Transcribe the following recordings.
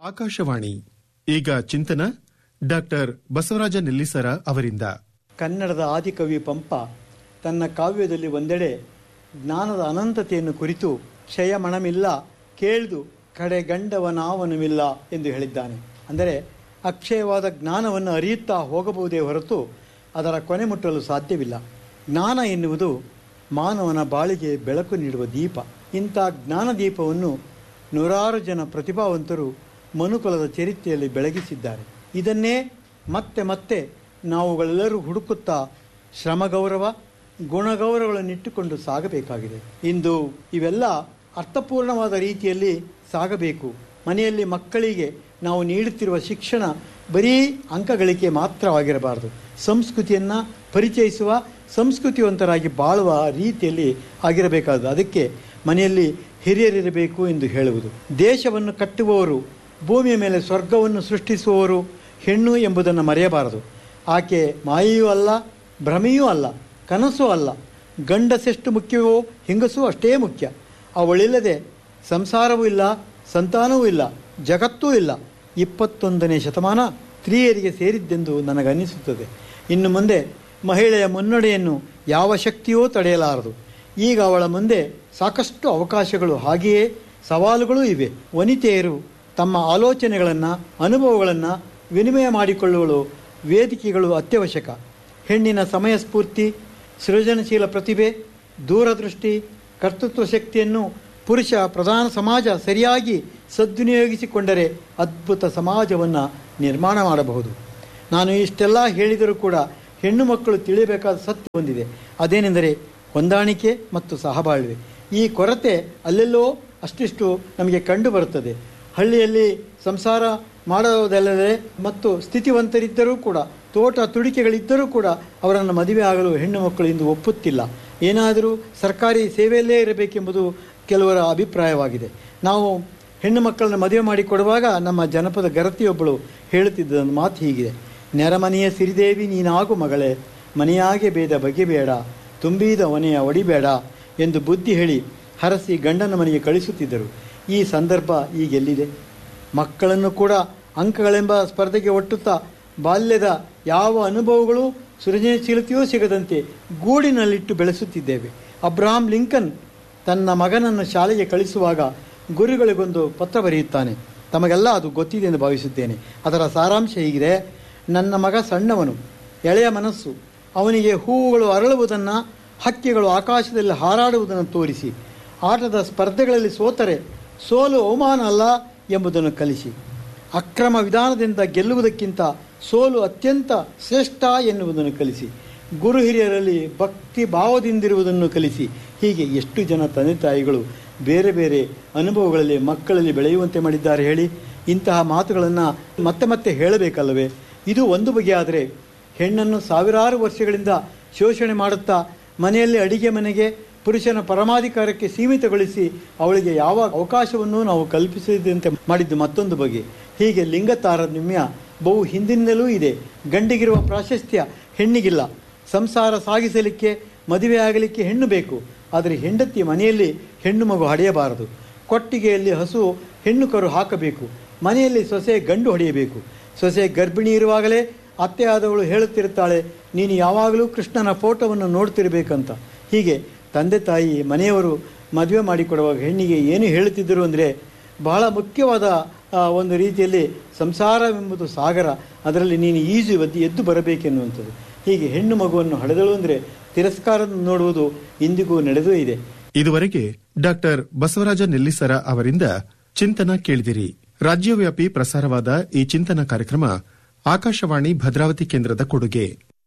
ಆಕಾಶವಾಣಿ ಈಗ ಚಿಂತನ ಡಾಕ್ಟರ್ ಬಸವರಾಜ ನೆಲ್ಲಿಸರ ಅವರಿಂದ ಕನ್ನಡದ ಆದಿಕವಿ ಪಂಪ ತನ್ನ ಕಾವ್ಯದಲ್ಲಿ ಒಂದೆಡೆ ಜ್ಞಾನದ ಅನಂತತೆಯನ್ನು ಕುರಿತು ಕ್ಷಯ ಮಣಮಿಲ್ಲ ಕೇಳ್ದು ಕಡೆಗಂಡವನಾವನವಿಲ್ಲ ಎಂದು ಹೇಳಿದ್ದಾನೆ ಅಂದರೆ ಅಕ್ಷಯವಾದ ಜ್ಞಾನವನ್ನು ಅರಿಯುತ್ತಾ ಹೋಗಬಹುದೇ ಹೊರತು ಅದರ ಕೊನೆ ಮುಟ್ಟಲು ಸಾಧ್ಯವಿಲ್ಲ ಜ್ಞಾನ ಎನ್ನುವುದು ಮಾನವನ ಬಾಳಿಗೆ ಬೆಳಕು ನೀಡುವ ದೀಪ ಇಂಥ ಜ್ಞಾನ ದೀಪವನ್ನು ನೂರಾರು ಜನ ಪ್ರತಿಭಾವಂತರು ಮನುಕುಲದ ಚರಿತ್ರೆಯಲ್ಲಿ ಬೆಳಗಿಸಿದ್ದಾರೆ ಇದನ್ನೇ ಮತ್ತೆ ಮತ್ತೆ ನಾವುಗಳೆಲ್ಲರೂ ಹುಡುಕುತ್ತಾ ಶ್ರಮಗೌರವ ಗುಣಗೌರವಗಳನ್ನಿಟ್ಟುಕೊಂಡು ಸಾಗಬೇಕಾಗಿದೆ ಇಂದು ಇವೆಲ್ಲ ಅರ್ಥಪೂರ್ಣವಾದ ರೀತಿಯಲ್ಲಿ ಸಾಗಬೇಕು ಮನೆಯಲ್ಲಿ ಮಕ್ಕಳಿಗೆ ನಾವು ನೀಡುತ್ತಿರುವ ಶಿಕ್ಷಣ ಬರೀ ಅಂಕಗಳಿಕೆ ಮಾತ್ರವಾಗಿರಬಾರದು ಸಂಸ್ಕೃತಿಯನ್ನು ಪರಿಚಯಿಸುವ ಸಂಸ್ಕೃತಿವಂತರಾಗಿ ಬಾಳುವ ರೀತಿಯಲ್ಲಿ ಆಗಿರಬೇಕಾದ ಅದಕ್ಕೆ ಮನೆಯಲ್ಲಿ ಹಿರಿಯರಿರಬೇಕು ಎಂದು ಹೇಳುವುದು ದೇಶವನ್ನು ಕಟ್ಟುವವರು ಭೂಮಿಯ ಮೇಲೆ ಸ್ವರ್ಗವನ್ನು ಸೃಷ್ಟಿಸುವವರು ಹೆಣ್ಣು ಎಂಬುದನ್ನು ಮರೆಯಬಾರದು ಆಕೆ ಮಾಯೆಯೂ ಅಲ್ಲ ಭ್ರಮೆಯೂ ಅಲ್ಲ ಕನಸೂ ಅಲ್ಲ ಗಂಡಸೆಷ್ಟು ಮುಖ್ಯವೋ ಹೆಂಗಸೂ ಅಷ್ಟೇ ಮುಖ್ಯ ಅವಳಿಲ್ಲದೆ ಸಂಸಾರವೂ ಇಲ್ಲ ಸಂತಾನವೂ ಇಲ್ಲ ಜಗತ್ತೂ ಇಲ್ಲ ಇಪ್ಪತ್ತೊಂದನೇ ಶತಮಾನ ಸ್ತ್ರೀಯರಿಗೆ ಸೇರಿದ್ದೆಂದು ನನಗನ್ನಿಸುತ್ತದೆ ಇನ್ನು ಮುಂದೆ ಮಹಿಳೆಯ ಮುನ್ನಡೆಯನ್ನು ಯಾವ ಶಕ್ತಿಯೂ ತಡೆಯಲಾರದು ಈಗ ಅವಳ ಮುಂದೆ ಸಾಕಷ್ಟು ಅವಕಾಶಗಳು ಹಾಗೆಯೇ ಸವಾಲುಗಳೂ ಇವೆ ವನಿತೆಯರು ತಮ್ಮ ಆಲೋಚನೆಗಳನ್ನು ಅನುಭವಗಳನ್ನು ವಿನಿಮಯ ಮಾಡಿಕೊಳ್ಳುವಳು ವೇದಿಕೆಗಳು ಅತ್ಯವಶ್ಯಕ ಹೆಣ್ಣಿನ ಸಮಯ ಸ್ಫೂರ್ತಿ ಸೃಜನಶೀಲ ಪ್ರತಿಭೆ ದೂರದೃಷ್ಟಿ ಕರ್ತೃತ್ವ ಶಕ್ತಿಯನ್ನು ಪುರುಷ ಪ್ರಧಾನ ಸಮಾಜ ಸರಿಯಾಗಿ ಸದ್ವಿನಿಯೋಗಿಸಿಕೊಂಡರೆ ಅದ್ಭುತ ಸಮಾಜವನ್ನು ನಿರ್ಮಾಣ ಮಾಡಬಹುದು ನಾನು ಇಷ್ಟೆಲ್ಲ ಹೇಳಿದರೂ ಕೂಡ ಹೆಣ್ಣು ಮಕ್ಕಳು ತಿಳಿಯಬೇಕಾದ ಸತ್ಯ ಹೊಂದಿದೆ ಅದೇನೆಂದರೆ ಹೊಂದಾಣಿಕೆ ಮತ್ತು ಸಹಬಾಳ್ವೆ ಈ ಕೊರತೆ ಅಲ್ಲೆಲ್ಲೋ ಅಷ್ಟಿಷ್ಟು ನಮಗೆ ಕಂಡು ಬರುತ್ತದೆ ಹಳ್ಳಿಯಲ್ಲಿ ಸಂಸಾರ ಮಾಡೋದಲ್ಲದೆ ಮತ್ತು ಸ್ಥಿತಿವಂತರಿದ್ದರೂ ಕೂಡ ತೋಟ ತುಡಿಕೆಗಳಿದ್ದರೂ ಕೂಡ ಅವರನ್ನು ಮದುವೆ ಆಗಲು ಹೆಣ್ಣು ಮಕ್ಕಳು ಇಂದು ಒಪ್ಪುತ್ತಿಲ್ಲ ಏನಾದರೂ ಸರ್ಕಾರಿ ಸೇವೆಯಲ್ಲೇ ಇರಬೇಕೆಂಬುದು ಕೆಲವರ ಅಭಿಪ್ರಾಯವಾಗಿದೆ ನಾವು ಹೆಣ್ಣು ಮಕ್ಕಳನ್ನ ಮದುವೆ ಮಾಡಿಕೊಡುವಾಗ ನಮ್ಮ ಜನಪದ ಗರತಿಯೊಬ್ಬಳು ಹೇಳುತ್ತಿದ್ದ ಮಾತು ಹೀಗಿದೆ ನೆರಮನೆಯ ಸಿರಿದೇವಿ ನೀನಾಗು ಮಗಳೇ ಮನೆಯಾಗೆ ಬೇದ ಬಗೆಬೇಡ ತುಂಬಿದ ಒನೆಯ ಒಡಿಬೇಡ ಎಂದು ಬುದ್ಧಿ ಹೇಳಿ ಹರಸಿ ಗಂಡನ ಮನೆಗೆ ಕಳಿಸುತ್ತಿದ್ದರು ಈ ಸಂದರ್ಭ ಈಗೆಲ್ಲಿದೆ ಮಕ್ಕಳನ್ನು ಕೂಡ ಅಂಕಗಳೆಂಬ ಸ್ಪರ್ಧೆಗೆ ಒಟ್ಟುತ್ತಾ ಬಾಲ್ಯದ ಯಾವ ಅನುಭವಗಳು ಸೃಜನಶೀಲತೆಯೂ ಸಿಗದಂತೆ ಗೂಡಿನಲ್ಲಿಟ್ಟು ಬೆಳೆಸುತ್ತಿದ್ದೇವೆ ಅಬ್ರಹಾಂ ಲಿಂಕನ್ ತನ್ನ ಮಗನನ್ನು ಶಾಲೆಗೆ ಕಳಿಸುವಾಗ ಗುರುಗಳಿಗೊಂದು ಪತ್ರ ಬರೆಯುತ್ತಾನೆ ತಮಗೆಲ್ಲ ಅದು ಗೊತ್ತಿದೆ ಎಂದು ಭಾವಿಸುತ್ತೇನೆ ಅದರ ಸಾರಾಂಶ ಹೀಗಿದೆ ನನ್ನ ಮಗ ಸಣ್ಣವನು ಎಳೆಯ ಮನಸ್ಸು ಅವನಿಗೆ ಹೂವುಗಳು ಅರಳುವುದನ್ನು ಹಕ್ಕಿಗಳು ಆಕಾಶದಲ್ಲಿ ಹಾರಾಡುವುದನ್ನು ತೋರಿಸಿ ಆಟದ ಸ್ಪರ್ಧೆಗಳಲ್ಲಿ ಸೋತರೆ ಸೋಲು ಅವಮಾನ ಅಲ್ಲ ಎಂಬುದನ್ನು ಕಲಿಸಿ ಅಕ್ರಮ ವಿಧಾನದಿಂದ ಗೆಲ್ಲುವುದಕ್ಕಿಂತ ಸೋಲು ಅತ್ಯಂತ ಶ್ರೇಷ್ಠ ಎನ್ನುವುದನ್ನು ಕಲಿಸಿ ಗುರು ಹಿರಿಯರಲ್ಲಿ ಭಕ್ತಿ ಭಾವದಿಂದಿರುವುದನ್ನು ಕಲಿಸಿ ಹೀಗೆ ಎಷ್ಟು ಜನ ತಂದೆ ತಾಯಿಗಳು ಬೇರೆ ಬೇರೆ ಅನುಭವಗಳಲ್ಲಿ ಮಕ್ಕಳಲ್ಲಿ ಬೆಳೆಯುವಂತೆ ಮಾಡಿದ್ದಾರೆ ಹೇಳಿ ಇಂತಹ ಮಾತುಗಳನ್ನು ಮತ್ತೆ ಮತ್ತೆ ಹೇಳಬೇಕಲ್ಲವೇ ಇದು ಒಂದು ಬಗೆಯಾದರೆ ಹೆಣ್ಣನ್ನು ಸಾವಿರಾರು ವರ್ಷಗಳಿಂದ ಶೋಷಣೆ ಮಾಡುತ್ತಾ ಮನೆಯಲ್ಲಿ ಅಡಿಗೆ ಮನೆಗೆ ಪುರುಷನ ಪರಮಾಧಿಕಾರಕ್ಕೆ ಸೀಮಿತಗೊಳಿಸಿ ಅವಳಿಗೆ ಯಾವ ಅವಕಾಶವನ್ನು ನಾವು ಕಲ್ಪಿಸಿದಂತೆ ಮಾಡಿದ್ದು ಮತ್ತೊಂದು ಬಗೆ ಹೀಗೆ ಲಿಂಗ ತಾರತಮ್ಯ ಬಹು ಹಿಂದಿನಿಂದಲೂ ಇದೆ ಗಂಡಿಗಿರುವ ಪ್ರಾಶಸ್ತ್ಯ ಹೆಣ್ಣಿಗಿಲ್ಲ ಸಂಸಾರ ಸಾಗಿಸಲಿಕ್ಕೆ ಮದುವೆ ಆಗಲಿಕ್ಕೆ ಹೆಣ್ಣು ಬೇಕು ಆದರೆ ಹೆಂಡತಿ ಮನೆಯಲ್ಲಿ ಹೆಣ್ಣು ಮಗು ಹಡೆಯಬಾರದು ಕೊಟ್ಟಿಗೆಯಲ್ಲಿ ಹಸು ಹೆಣ್ಣು ಕರು ಹಾಕಬೇಕು ಮನೆಯಲ್ಲಿ ಸೊಸೆ ಗಂಡು ಹೊಡೆಯಬೇಕು ಸೊಸೆ ಗರ್ಭಿಣಿ ಇರುವಾಗಲೇ ಅತ್ತೆ ಆದವಳು ಹೇಳುತ್ತಿರುತ್ತಾಳೆ ನೀನು ಯಾವಾಗಲೂ ಕೃಷ್ಣನ ಫೋಟೋವನ್ನು ನೋಡ್ತಿರ್ಬೇಕಂತ ಹೀಗೆ ತಂದೆ ತಾಯಿ ಮನೆಯವರು ಮದುವೆ ಮಾಡಿಕೊಡುವಾಗ ಹೆಣ್ಣಿಗೆ ಏನು ಹೇಳುತ್ತಿದ್ದರು ಅಂದರೆ ಬಹಳ ಮುಖ್ಯವಾದ ಒಂದು ರೀತಿಯಲ್ಲಿ ಸಂಸಾರವೆಂಬುದು ಸಾಗರ ಅದರಲ್ಲಿ ನೀನು ಈಜು ಎದ್ದು ಎದ್ದು ಬರಬೇಕೆನ್ನುವಂಥದ್ದು ಹೀಗೆ ಹೆಣ್ಣು ಮಗುವನ್ನು ಹಡೆದಳು ಅಂದರೆ ತಿರಸ್ಕಾರ ನೋಡುವುದು ಇಂದಿಗೂ ನಡೆದೂ ಇದೆ ಇದುವರೆಗೆ ಡಾಕ್ಟರ್ ಬಸವರಾಜ ನೆಲ್ಲಿಸರ ಅವರಿಂದ ಚಿಂತನ ಕೇಳಿದಿರಿ ರಾಜ್ಯವ್ಯಾಪಿ ಪ್ರಸಾರವಾದ ಈ ಚಿಂತನ ಕಾರ್ಯಕ್ರಮ ಆಕಾಶವಾಣಿ ಭದ್ರಾವತಿ ಕೇಂದ್ರದ ಕೊಡುಗೆ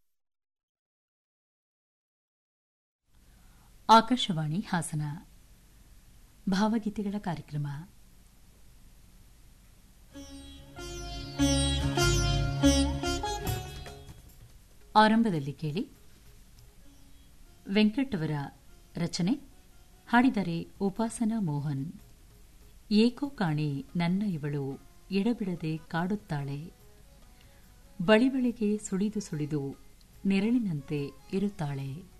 ಆಕಾಶವಾಣಿ ಹಾಸನ ಭಾವಗೀತೆಗಳ ಕಾರ್ಯಕ್ರಮ ಆರಂಭದಲ್ಲಿ ಕೇಳಿ ವೆಂಕಟ್ ಅವರ ರಚನೆ ಹಾಡಿದರೆ ಉಪಾಸನಾ ಮೋಹನ್ ಏಕೋ ಕಾಣಿ ನನ್ನ ಇವಳು ಎಡಬಿಡದೆ ಕಾಡುತ್ತಾಳೆ ಬಳಿ ಬಳಿಗೆ ಸುಳಿದು ಸುಳಿದು ನೆರಳಿನಂತೆ ಇರುತ್ತಾಳೆ